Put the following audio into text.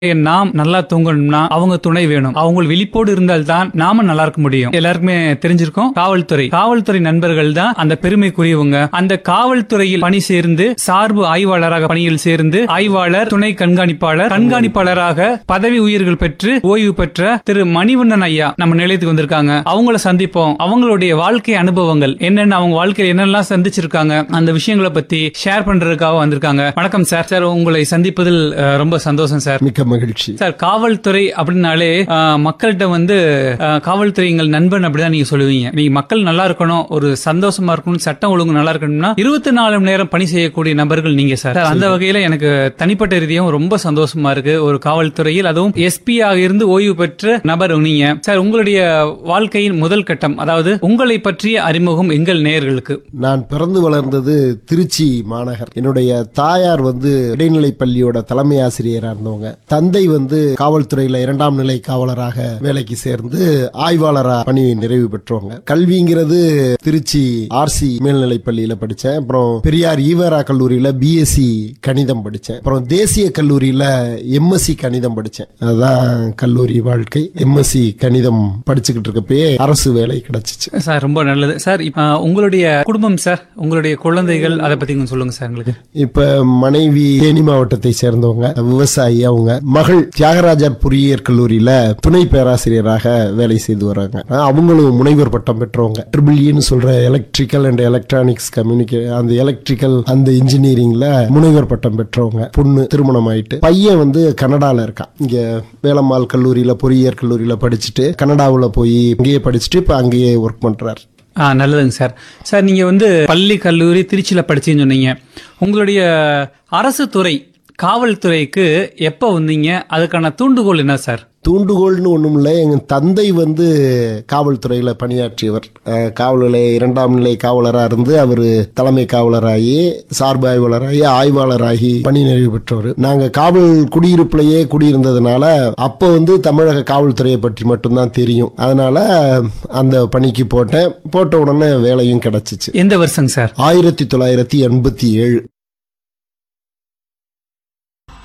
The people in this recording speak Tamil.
நாம் நல்லா தூங்கணும்னா அவங்க துணை வேணும் அவங்க விழிப்போடு இருந்தால்தான் நாம நல்லா இருக்க முடியும் எல்லாருக்குமே தெரிஞ்சிருக்கோம் காவல்துறை காவல்துறை நண்பர்கள் தான் அந்த பெருமைக்குரியவங்க அந்த காவல்துறையில் பணி சேர்ந்து சார்பு ஆய்வாளராக பணியில் சேர்ந்து ஆய்வாளர் துணை கண்காணிப்பாளர் கண்காணிப்பாளராக பதவி உயர்கள் பெற்று ஓய்வு பெற்ற திரு மணிவண்ணன் ஐயா நம்ம நிலையத்துக்கு வந்திருக்காங்க அவங்கள சந்திப்போம் அவங்களுடைய வாழ்க்கை அனுபவங்கள் என்னென்ன அவங்க வாழ்க்கையில் என்னெல்லாம் சந்திச்சிருக்காங்க அந்த விஷயங்களை பத்தி ஷேர் பண்றதுக்காக வந்திருக்காங்க வணக்கம் சார் சார் உங்களை சந்திப்பதில் அஹ், ரொம்ப சந்தோஷம் சார் மிக்க மகிழ்ச்சி சார் காவல்துறை அப்படின்னாலே அஹ், மக்கள்கிட்ட வந்து அஹ், காவல்துறை எங்கள் நண்பன் அப்படிதான் நீங்க சொல்லுவீங்க நீங்க மக்கள் நல்லா இருக்கணும் ஒரு சந்தோஷமா இருக்கணும் சட்டம் ஒழுங்கு நல்லா இருக்கணும்னா இருபத்தி நாலு மணி நேரம் பணி செய்யக்கூடிய நபர்கள் நீங்க சார் சார், அந்த வகையில எனக்கு தனிப்பட்ட ரீதியாகவும் ரொம்ப சந்தோஷமா இருக்கு ஒரு காவல்துறையில் அதுவும் எஸ்பி ஆக இருந்து ஓய்வு பெற்ற நபர் நீங்க சார் உங்களுடைய வாழ்க்கையின் முதல் கட்டம் அதாவது உங்களை பற்றிய அறிமுகம் எங்கள் நேயர்களுக்கு நான் பிறந்து வளர்ந்தது திருச்சி மாநகர் என்னுடைய தாயார் வந்து இடைநிலை பள்ளியோட தலைமை ஆசிரியரா இருந்தவங்க தந்தை வந்து காவல்துறையில இரண்டாம் நிலை காவலராக வேலைக்கு சேர்ந்து ஆய்வாளரா பணி நிறைவு பெற்றவங்க கல்விங்கிறது திருச்சி ஆர்சி மேல்நிலை பள்ளியில படிச்சேன் அப்புறம் பெரியார் ஈவரா கல்லூரியில பிஎஸ்சி கணிதம் படிச்சேன் அப்புறம் தேசிய கல்லூரியில எம்எஸ்சி கணிதம் படிச்சேன் அதுதான் கல்லூரி வாழ்க்கை எம்எஸ்சி கணிதம் படிச்சுக்கிட்டு இருக்கப்பயே அரசு வேலை கிடைச்சிச்சு சார் ரொம்ப நல்லது சார் இப்ப, அஹ், உங்களுடைய குடும்பம் சார் உங்களுடைய குழந்தைகள் அதை பத்தி கொஞ்சம் சொல்லுங்க சார் எங்களுக்கு இப்ப மனைவி தேனி மாவட்டத்தை சேர்ந்தவங்க விவசாயி அவங்க மகள் தியாகராஜர் பொறியியற் கல்லூரியில துணை பேராசிரியராக வேலை செய்து வராங்க ஆஹ் அவங்களும் முனைவர் பட்டம் பெற்றவங்க ட்ரிபிள் ன்னு சொல்ற எலக்ட்ரிக்கல் அண்ட் எலக்ட்ரானிக்ஸ் கம்யூனிகே அந்த எலக்ட்ரிக்கல் அந்த இன்ஜினியரிங்ல முனைவர் பட்டம் பெற்றவங்க பொண்ணு திருமணம் ஆயிட்டு பையன் வந்து கனடால இருக்கான் இங்க வேலம்மாள் கல்லூரியில பொறியியற் கல்லூரியில படிச்சுட்டு கனடாவுல போய் இங்கேயே படிச்சுட்டு இப்ப அங்கேயே ஒர்க் பண்றாரு ஆ நல்லதுங்க சார் சார் நீங்க வந்து பள்ளி கல்லூரி திருச்சியில படிச்சீங்கன்னு சொன்னீங்க உங்களுடைய அரசு துறை காவல்துறைக்கு எப்ப வந்தீங்க அதுக்கான தூண்டுகோல் என்ன சார் தூண்டுகோல்னு ஒண்ணும் இல்லை எங்க தந்தை வந்து காவல்துறையில பணியாற்றியவர் அஹ், காவல் நிலைய இரண்டாம் நிலை காவலரா இருந்து அவர் தலைமை காவலராகி சார்பு ஆய்வாளராகி ஆய்வாளராகி பணி நிறைவு பெற்றவர் நாங்க காவல் குடியிருப்புலயே குடியிருந்ததுனால அப்ப வந்து தமிழக காவல்துறையை பற்றி மட்டும்தான் தெரியும் அதனால அந்த பணிக்கு போட்டேன் போட்ட உடனே வேலையும் கிடைச்சிச்சு எந்த வருஷங்க சார் ஆயிரத்தி தொள்ளாயிரத்தி எண்பத்தி ஏழு